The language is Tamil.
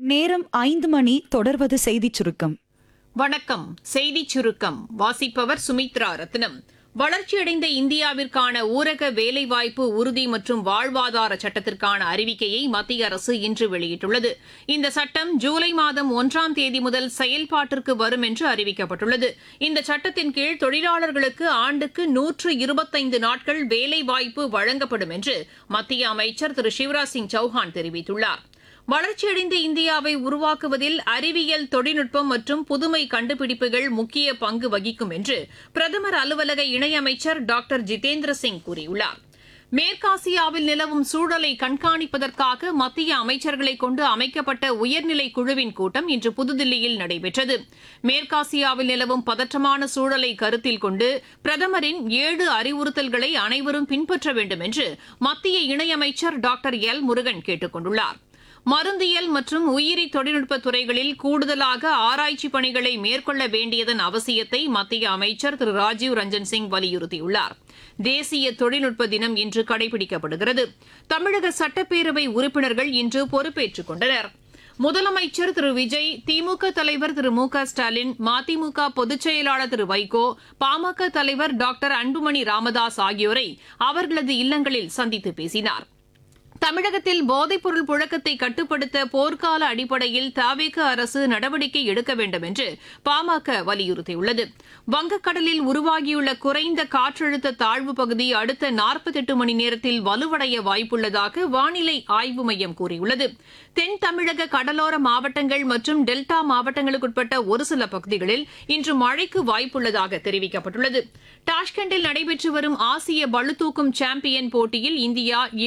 நேரம் ஐந்து மணி தொடர்வது செய்திச் சுருக்கம் வணக்கம் செய்திச் சுருக்கம் வாசிப்பவர் சுமித்ரா ரத்னம் வளர்ச்சியடைந்த இந்தியாவிற்கான ஊரக வேலைவாய்ப்பு உறுதி மற்றும் வாழ்வாதார சட்டத்திற்கான அறிவிக்கையை மத்திய அரசு இன்று வெளியிட்டுள்ளது இந்த சட்டம் ஜூலை மாதம் ஒன்றாம் தேதி முதல் செயல்பாட்டிற்கு வரும் என்று அறிவிக்கப்பட்டுள்ளது இந்த சட்டத்தின் கீழ் தொழிலாளர்களுக்கு ஆண்டுக்கு நூற்று இருபத்தைந்து நாட்கள் வேலைவாய்ப்பு வழங்கப்படும் என்று மத்திய அமைச்சர் திரு சிவராஜ் சிங் சௌஹான் தெரிவித்துள்ளார் வளர்ச்சியடைந்த இந்தியாவை உருவாக்குவதில் அறிவியல் தொழில்நுட்பம் மற்றும் புதுமை கண்டுபிடிப்புகள் முக்கிய பங்கு வகிக்கும் என்று பிரதமர் அலுவலக இணையமைச்சர் டாக்டர் ஜிதேந்திர சிங் கூறியுள்ளார் மேற்காசியாவில் நிலவும் சூழலை கண்காணிப்பதற்காக மத்திய அமைச்சர்களை கொண்டு அமைக்கப்பட்ட உயர்நிலை குழுவின் கூட்டம் இன்று புதுதில்லியில் நடைபெற்றது மேற்காசியாவில் நிலவும் பதற்றமான சூழலை கருத்தில் கொண்டு பிரதமரின் ஏழு அறிவுறுத்தல்களை அனைவரும் பின்பற்ற வேண்டும் என்று மத்திய இணையமைச்சர் டாக்டர் எல் முருகன் கேட்டுக் கொண்டுள்ளார் மருந்தியல் மற்றும் உயிரி தொழில்நுட்ப துறைகளில் கூடுதலாக ஆராய்ச்சி பணிகளை மேற்கொள்ள வேண்டியதன் அவசியத்தை மத்திய அமைச்சர் திரு ராஜீவ் ரஞ்சன் சிங் வலியுறுத்தியுள்ளார் தேசிய தொழில்நுட்ப தினம் இன்று கடைபிடிக்கப்படுகிறது தமிழக சட்டப்பேரவை உறுப்பினர்கள் இன்று பொறுப்பேற்றுக் கொண்டனர் முதலமைச்சர் திரு விஜய் திமுக தலைவர் திரு மு க ஸ்டாலின் மதிமுக பொதுச் செயலாளர் திரு வைகோ பாமக தலைவர் டாக்டர் அன்புமணி ராமதாஸ் ஆகியோரை அவர்களது இல்லங்களில் சந்தித்து பேசினார் தமிழகத்தில் போதைப்பொருள் புழக்கத்தை கட்டுப்படுத்த போர்க்கால அடிப்படையில் தாவேக அரசு நடவடிக்கை எடுக்க வேண்டும் என்று பாமக வலியுறுத்தியுள்ளது வங்கக்கடலில் உருவாகியுள்ள குறைந்த காற்றழுத்த தாழ்வு பகுதி அடுத்த நாற்பத்தெட்டு மணி நேரத்தில் வலுவடைய வாய்ப்புள்ளதாக வானிலை ஆய்வு மையம் கூறியுள்ளது தென் தமிழக கடலோர மாவட்டங்கள் மற்றும் டெல்டா மாவட்டங்களுக்குட்பட்ட ஒரு சில பகுதிகளில் இன்று மழைக்கு வாய்ப்புள்ளதாக தெரிவிக்கப்பட்டுள்ளது டாஷ்கண்டில் நடைபெற்று வரும் ஆசிய பளுதூக்கும் சாம்பியன் போட்டியில் இந்தியா